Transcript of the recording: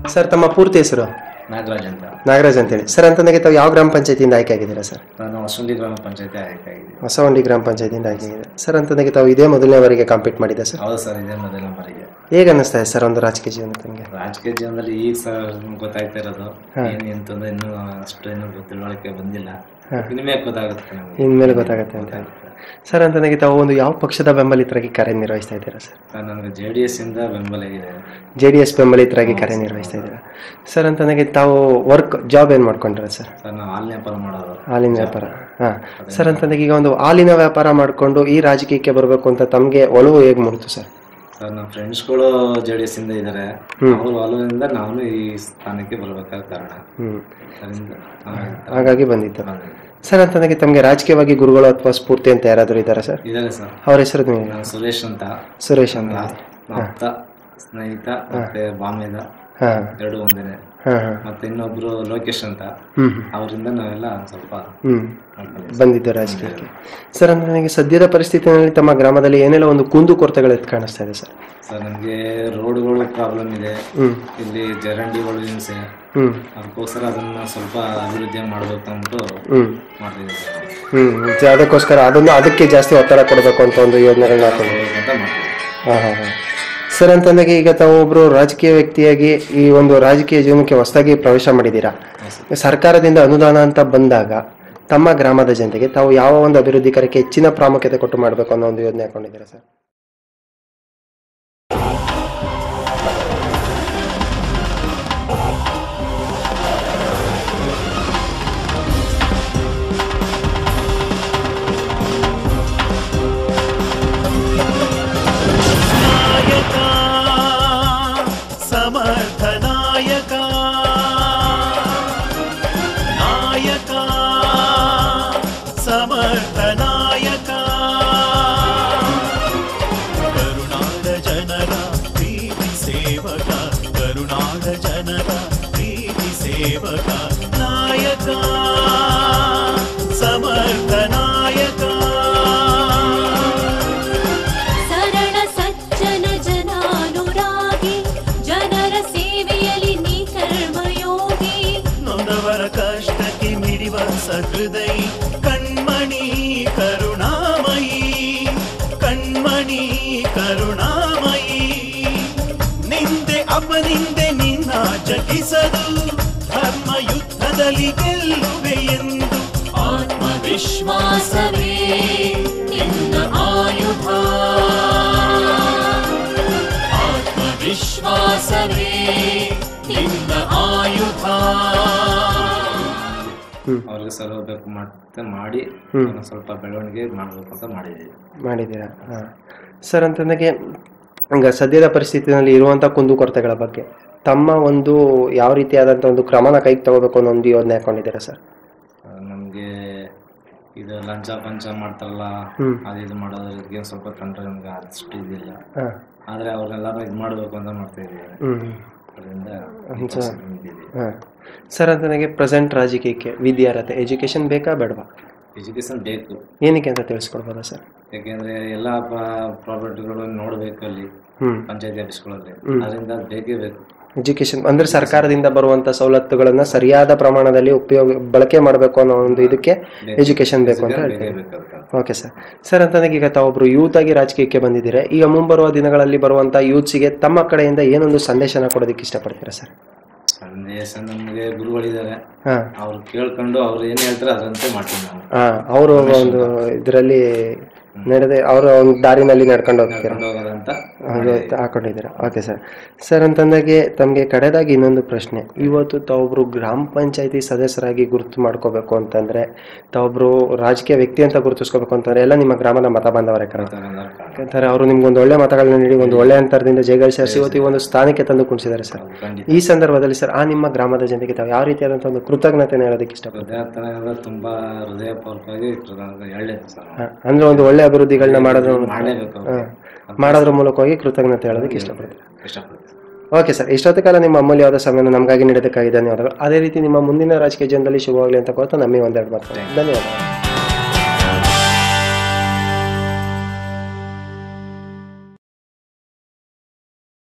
Sir ತಮ್ಮ ಪೂರ್ತಿ ಹೆಸರು ನಾಗರಾಜ್ ಅಂತ ನಾಗರಾಜ್ ಅಂತೇಳಿ ಸರ್ ಅಂತಂದಾಗೆ ತಾವು ಯಾವ ಗ್ರಾಮ ಪಂಚಾಯತಿಯಿಂದ ಆಯ್ಕೆ ಆಗಿದ್ದೀರಾ ಸರ್ ನಾನು ಹೊಸಂಡಿ ಗ್ರಾಮ ಪಂಚಾಯತಿ ಆಯ್ಕೆ ಆಗಿದ್ದೀನಿ ಹೊಸವಂಡಿ ಗ್ರಾಮ ಪಂಚಾಯತಿಯಿಂದ ಆಯ್ಕೆ ಆಗಿದೆ ಸರ್ ಅಂತಂದಾಗೆ ತಾವು ಇದೇ ಮೊದಲನೇವರೆಗೆ ಕಾಂಪೀಟ್ ಮಾಡಿದೆ ಸರ್ ಹೌದು ಸರ್ ಇದೇ ಮೊದಲ ನಂಬರಿಗೆ ಹೇಗೆ ಅನ್ನಿಸ್ತಾ ಇದೆ ಸರ್ ಒಂದು ರಾಜಕೀಯ ಜೀವನ ತಮಗೆ ರಾಜಕೀಯ ಜೀವನದಲ್ಲಿ ಈಗ ಸರ್ ಗೊತ್ತಾಗ್ತಾ ಇರೋದು ಏನು ಅಂತಂದ್ರೆ ಇನ್ನೂ ಅಷ್ಟು ಇನ್ನೂ ತಿಳುವಳಿಕೆ ಬಂದಿಲ್ಲ ಇನಿಮೆ ಗೊತ್ತಾಗುತ್ತೆ ನಮಗೆ ಇನ್ಮೇಲೆ ಗೊತ್ತಾಗುತ್ತೆ ಅಂತ ಸರ್ ಅಂತಂದಾಗೆ ತಾವು ಒಂದು ಯಾವ ಪಕ್ಷದ ಬೆಂಬಲಿತರಾಗಿ ಕಾರ್ಯನಿರ್ವಹಿಸ್ತಾ ಇದ್ದೀರಾ ಸರ್ ಸರ್ ನನಗೆ ಜೆ ಡಿ ಎಸ್ ಇಂದ ಬೆಂಬಲ ಇದೆ ಜೆ ಡಿ ಎಸ್ ಬೆಂಬಲಿತರಾಗಿ ಕಾರ್ಯನಿರ್ವಹಿಸ್ತಾ ಇದ್ದೀರಾ ಸರ್ ಅಂತಂದಾಗೆ ತಾವು ವರ್ಕ್ ಜಾಬ್ ಏನು ಮಾಡ್ಕೊಂಡ್ರ ಸರ್ ಸರ್ ನಾವು ಹಾಲಿನ ವ್ಯಾಪಾರ ಮಾಡೋದು ಹಾಲಿನ ವ್ಯಾಪಾರ ಹಾಂ ಸರ್ ಅಂತಂದಾಗ ಈಗ ಒಂದು ಹಾಲಿನ ವ್ಯಾಪಾರ ಮಾಡಿಕೊಂಡು ಈ ರಾಜಕೀಯಕ್ಕೆ ಬರಬೇಕು ಅಂತ ತಮಗೆ ಒಲವು ಹೇಗೆ ಮೂಡಿತು ಸರ್ ಸರ್ ನಮ್ಮ ಫ್ರೆಂಡ್ಸ್ಗಳು ಜೆ ಡಿ ಎಸ್ ಇಂದ ಇದ್ದಾರೆ ಅವ್ರ ಒಲವಿಂದ ನಾನು ಈ ಸ್ಥಾನಕ್ಕೆ ಬರಬೇಕಾದ ಕಾರಣ ಹ್ಞೂ ಅದರಿಂದ ನಾವು ಈ ಥರ ಹಾಗಾಗಿ ಬಂದಿತ್ತು ಬಂದಿದ್ದೀವಿ. ಸರ್ ಅಂತಂದಾಗೆ ತಮಗೆ ರಾಜಕೀಯವಾಗಿ ಗುರುಗಳು ಅಥವಾ ಸ್ಫೂರ್ತಿ ಅಂತ ಯಾರಾದರೂ ಇದ್ದಾರಾ ಸರ್ ಇದ್ದಾರೆ ಸರ್ ಅವ್ರ ಹೆಸರು ನೀವು ನಾನು ಸುರೇಶ್ ಅಂತ ಸುರೇಶ್ ಅಂತ ನನ್ನ ಆಪ್ತ ಸ್ನೇಹಿತ ಮತ್ತೆ ಬಾಮೇದ ಹಾಂ ಎರಡು ಒಂದೇನೆ ಹಾಂ ಹಾಂ ಮತ್ತೆ ಇನ್ನೊಬ್ರು ಲೋಕೇಶ್ ಅಂತ ಹ್ಞೂ ಅವರಿಂದ ನಾವೆಲ್ಲ ಒಂದ್ ಸ್ವಲ್ಪ ಹ್ಞೂ ಮಾಡ್ಕೊಂಡಿದ್ದೀವಿ. ಬಂದಿದ್ದು ರಾಜಕೀಯಕ್ಕೆ ಸರ್ ಅಂದ್ರೆ ನನಗೆ ಸದ್ಯದ ಪರಿಸ್ಥಿತಿಯಲ್ಲಿ ತಮ್ಮ ಗ್ರಾಮದಲ್ಲಿ ಏನೆಲ್ಲ ಒಂದು ಕುಂದು ಕೊರತೆಗಳು ಎದ್ದು ಕಾಣಿಸ್ತಾ ಇದೆ ಸರ್ ಸರ್ ನಮಗೆ ರೋಡ್ಗಳು ಪ್ರಾಬ್ಲಮ್ ಇದೆ ಹ್ಞೂ ಇಲ್ಲಿ ಚರಂಡಿಗಳು ಹಿಂಸೆ ಹ್ಞೂ ಅದಕ್ಕೋಸ್ಕರ ಅದನ್ನ ಸ್ವಲ್ಪ ಅಭಿವೃದ್ಧಿ ಮಾಡಬೇಕು ಅಂದ್ಬಿಟ್ಟು ಹ್ಞೂ ಮಾಡ್ತಿದ್ದೀವಿ ಸರ್. ಹ್ಞೂ ಅದಕ್ಕೋಸ್ಕರ ಅದನ್ನು ಅದಕ್ಕೆ ಜಾಸ್ತಿ ಒತ್ತಡ ಕೊಡಬೇಕು ಅಂತ ಒಂದು ಯೋಜನೆಗಳನ್ನ ಹಾಕೊಂಡು ಅಂತ ಮಾಡ್ತೀವಿ ಹಾಂ ಹಾಂ ಹಾಂ ಸರ್ ಅಂತಂದಾಗ ಈಗ ತಾವು ಒಬ್ಬರು ರಾಜಕೀಯ ವ್ಯಕ್ತಿಯಾಗಿ ಈ ಒಂದು ರಾಜಕೀಯ ಜೀವನಕ್ಕೆ ಹೊಸದಾಗಿ ಪ್ರವೇಶ ಮಾಡಿದ್ದೀರಾ ಸರ್ಕಾರದಿಂದ ಅನುದಾನ ಅಂತ ಬಂದಾಗ ತಮ್ಮ ಗ್ರಾಮದ ಜನತೆಗೆ ತಾವು ಯಾವ ಒಂದು ಅಭಿವೃದ್ಧಿ ಕಾರ್ಯಕ್ಕೆ ಹೆಚ್ಚಿನ ಪ್ರಾಮುಖ್ಯತೆ ಕೊಟ್ಟು ಮಾಡಬೇಕು ಅನ್ನೋ ಒಂದು ಯೋಜನೆ ಹಾಕೊಂಡಿದ್ದೀರಾ ಸರ್ ನಾಯಕ ಸಮರ್ಥ ನಾಯಕ ನಾಯಕ ಸಮರ್ಥ ನಾಯಕ ಕರುನಾಡ ಜನರ ಪ್ರೀತಿ ಸೇವಕ ಕರುನಾಡ ಜನರ ಪ್ರೀತಿ ಸೇವಕ ನಾಯಕ ಸಮರ್ಥ ನಾಯಕ ಸರಳ ಸಜ್ಜನ ಜನಾನುರಾಗಿ ಜನರ ಸೇವೆಯಲ್ಲಿ ನೀ ಕರ್ಮಯೋಗಿ ನೊಂದವರ ಕಷ್ಟಕ್ಕೆ ಮಿಡಿವ ಸಹೃದಯಿ ಕಣ್ಮಣಿ ಕರುಣಾಮಯಿ ಕಣ್ಮಣಿ ಕರುಣಾಮಯಿ ನಿಂದೆ ಅಪನಿಂದೆ ನಿನ್ನ ಜಗಿಸದು ಧರ್ಮ ಯುದ್ಧದಲ್ಲಿ ಗೆಲ್ಲುವೆ ಎಂದು ಆತ್ಮವಿಶ್ವಾಸವೇ ನಿನ್ನ ಆಯುಧ ಆತ್ಮವಿಶ್ವಾಸವೇ ನಿನ್ನ ಆಯುಧ ಅವ್ರಿಗೆ ಸಲ್ಲಬೇಕು ಮತ್ತೆ ಮಾಡಿ ಅದನ್ನ ಸ್ವಲ್ಪ ಬೆಳವಣಿಗೆ ಮಾಡಬೇಕು ಅಂತ ಮಾಡಿದ್ದೀವಿ ಮಾಡಿದ್ದೀರಾ ಹಾಂ ಸರ್ ಅಂತಂದಾಗೆ ಈಗ ಸದ್ಯದ ಪರಿಸ್ಥಿತಿನಲ್ಲಿ ಇರುವಂಥ ಕುಂದುಕೊರತೆಗಳ ಬಗ್ಗೆ ತಮ್ಮ ಒಂದು ಯಾವ ರೀತಿಯಾದಂಥ ಒಂದು ಕ್ರಮನ ಕೈಗೆ ತಗೋಬೇಕು ಅನ್ನೋ ಒಂದು ಯೋಜನೆ ಹಾಕೊಂಡಿದ್ದೀರಾ ಸರ್ ನಮಗೆ ಇದು ಲಂಚ ಪಂಚ ಮಾಡ್ತಾರಲ್ಲ ಹ್ಮ್. ಅದು ಇದು ಮಾಡೋದ್ರಿಗೆ ಸ್ವಲ್ಪ ಕಂಡ್ರೆ ನಮ್ಗೆ ಅಷ್ಟು ಇದಿಲ್ಲ ಹಾಂ ಆದರೆ ಅವ್ರನ್ನೆಲ್ಲರೂ ಇದು ಮಾಡಬೇಕು ಅಂತ ಮಾಡ್ತಾ ಇದ್ದೀವಿ ಹ್ಞೂ ಅದರಿಂದ ಅಂಚ. ಇದ್ದೀವಿ ಹಾಂ ಸರ್ ಅಂತ ನನಗೆ ಪ್ರೆಸೆಂಟ್ ರಾಜಕೀಯಕ್ಕೆ ವಿದ್ಯಾರ್ಹತೆ ಎಜುಕೇಷನ್ ಬೇಕಾ ಬೇಡವಾ ಎಜುಕೇಶನ್ ಬೇಕು ಏನಕ್ಕೆ ಅಂತ ತಿಳಿಸ್ಕೊಡ್ಬೋದಾ ಸರ್ ಯಾಕೆಂದ್ರೆ ಎಲ್ಲ ಪ್ರಾಪರ್ಟಿಗಳು ನೋಡಬೇಕು ಅಲ್ಲಿ ಹ್ಞೂ ಪಂಚಾಯತಿ ಆಫೀಸ್ಗಳಲ್ಲಿ ಹ್ಮ್. ಅದರಿಂದ ಅದು ಬೇಕೇ ಬೇಕು ಎಜುಕೇಷನ್ ಅಂದರೆ ಸರ್ಕಾರದಿಂದ ಬರುವಂಥ ಸವಲತ್ತುಗಳನ್ನು ಸರಿಯಾದ ಪ್ರಮಾಣದಲ್ಲಿ ಉಪಯೋಗ ಬಳಕೆ ಮಾಡಬೇಕು ಅನ್ನೋ ಒಂದು ಇದಕ್ಕೆ ಎಜುಕೇಷನ್ ಬೇಕು ಅಂತ ಬೇಕೇ ಹೇಳ್ತೀವಿ ಬೇಕು ಅದಕ್ಕೆ ಓಕೆ ಸರ್ ಸರ್ ಅಂತಂದಾಗ ಈಗ ತಾವೊಬ್ರು ಯೂತ್ ಆಗಿ ರಾಜಕೀಯಕ್ಕೆ ಬಂದಿದ್ದೀರಾ ಈಗ ಮುಂಬರುವ ದಿನಗಳಲ್ಲಿ ಬರುವಂಥ ಯೂತ್ಸಿಗೆ ತಮ್ಮ ಕಡೆಯಿಂದ ಏನೊಂದು ಸಂದೇಶನ ಕೊಡೋದಕ್ಕೆ ಇಷ್ಟಪಡ್ತೀರಾ ಸರ್ ಸಂದೇಶ ನಮಗೆ ಗುರುಗಳಿದ್ದಾರೆ ಹಾಂ ಅವ್ರು ಕೇಳ್ಕೊಂಡು ಅವ್ರು ಏನು ಹೇಳ್ತಾರೆ ಅದರಂತೆ ಮಾಡ್ತೀವಿ ನಾವು ಹಾಂ ಅವರು ಒಂದು ಇದರಲ್ಲಿ ನಡೆದೇ ಅವರ ಒಂದು ದಾರಿನಲ್ಲಿ ನಡ್ಕೊಂಡು ಹೋಗ್ತೀರಾ ಕರ್ಕೊಂಡು ಹೋಗೋದಂತ ಅದು ಹಾಕೊಂಡಿದ್ದೀರಾ ಓಕೆ ಸರ್ ಸರ್ ಅಂತಂದಾಗೆ ತಮಗೆ ಕಡೆದಾಗಿ ಇನ್ನೊಂದು ಪ್ರಶ್ನೆ ಇವತ್ತು ತಾವೊಬ್ರು ಗ್ರಾಮ ಪಂಚಾಯತಿ ಸದಸ್ಯರಾಗಿ ಗುರುತು ಮಾಡ್ಕೋಬೇಕು ಅಂತಂದ್ರೆ ತಾವೊಬ್ರು ರಾಜಕೀಯ ವ್ಯಕ್ತಿ ಅಂತ ಗುರುತಿಸ್ಕೋಬೇಕು ಅಂತಂದ್ರೆ ಎಲ್ಲ ನಿಮ್ಮ ಗ್ರಾಮದ ಮತ ಬಾಂಧವರೇ ಕರ ಎಲ್ಲರೂ ಕಾಣ್- ಯಾಕಂತಾರೆ ಅವರು ನಿಮ್ಗೊಂದು ಒಳ್ಳೆ ಮತಗಳನ್ನ ನೀಡಿ ಒಂದು ಒಳ್ಳೆ ಅಂತರದಿಂದ ಜಯಗಳಿಸಿ ಹರಿಸಿ ಇವತ್ತು ಈ ಒಂದು ಸ್ಥಾನಕ್ಕೆ ತಂದು ಕುಣಿಸಿದ್ದಾರೆ ಸರ್ ಖಂಡಿತ ಈ ಸಂದರ್ಭದಲ್ಲಿ ಸರ್ ಆ ನಿಮ್ಮ ಗ್ರಾಮದ ಜನತೆಗೆ ತಾವು ಯಾವ ರೀತಿಯಾದಂಥ ಒಂದು ಕೃತಜ್ಞತೆನ ಹೇಳೋದಕ್ಕೆ ಇಷ್ಟಪಡ್ತೀರಾ ಹೃದಯ ತುಂಬಾ ಹೃದಯಪೂರ್ವಕವಾಗಿ ಹೇಳಬೇಕು ಸರ್ ನಾವು. ಹಾ, ಅಂದ್ರೆ ಒಂದು ಒಳ್ಳೆ ಅಭಿವೃದ್ಧಿಗಳನ್ನ ಮಾಡೋದ್ರ ಮೂಲಕ- ಮಾಡಲೇಬೇಕು ಹಾ, ಮಾಡೋದ್ರ ಮೂಲಕವಾಗಿ ಕೃತಜ್ಞತೆ ಹೇಳೋದಕ್ಕೆ ಇಷ್ಟಪಡ್ತೀನಿ ಇಷ್ಟಪಡ್ತೀನಿ ಓಕೆ ಸರ್ ಇಷ್ಟೊತ್ತು ಕಾಲ ನಿಮ್ಮ ಅಮೂಲ್ಯವಾದ ಸಮಯವನ್ನು ನಮಗಾಗಿ ನೀಡೋದಕ್ಕಾಗಿ ಧನ್ಯವಾದಗಳು ಅದೇ ರೀತಿ ನಿಮ್ಮ ಮುಂದಿನ ರಾಜಕೀಯ ಜೀವನದಲ್ಲಿ ಶುಭವಾಗಲಿ ಅಂತ ಕೋರ್ತಾ ನಮಗೆ ಒಂದೆರಡು ಮಾತು ಧನ್ಯವಾದ